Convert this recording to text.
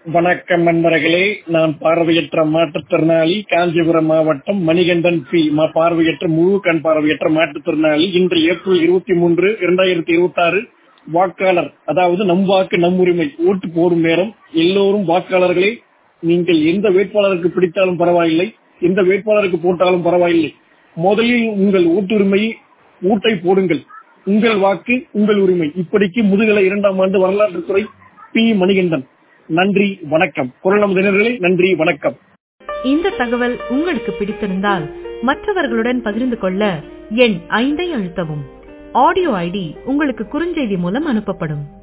வணக்கம் நண்பர்களே நான் பார்வையற்ற மாற்றுத்திறனாளி காஞ்சிபுரம் மாவட்டம் மணிகண்டன் பி மா பார்வையற்ற முழு கண் பார்வையற்ற மாற்றுத்திறனாளி இன்று ஏப்ரல் இருபத்தி மூன்று இரண்டாயிரத்தி இருபத்தி ஆறு வாக்காளர் அதாவது நம் வாக்கு நம் உரிமை ஓட்டு போடும் நேரம் எல்லோரும் வாக்காளர்களே நீங்கள் எந்த வேட்பாளருக்கு பிடித்தாலும் பரவாயில்லை எந்த வேட்பாளருக்கு போட்டாலும் பரவாயில்லை முதலில் உங்கள் ஓட்டுரிமையை ஓட்டை போடுங்கள் உங்கள் வாக்கு உங்கள் உரிமை இப்படிக்கு முதுகலை இரண்டாம் ஆண்டு வரலாற்றுத்துறை பி மணிகண்டன் நன்றி வணக்கம் குரல் நமது நன்றி வணக்கம் இந்த தகவல் உங்களுக்கு பிடித்திருந்தால் மற்றவர்களுடன் பகிர்ந்து கொள்ள எண் ஐந்தை அழுத்தவும் ஆடியோ ஐடி உங்களுக்கு குறுஞ்செய்தி மூலம் அனுப்பப்படும்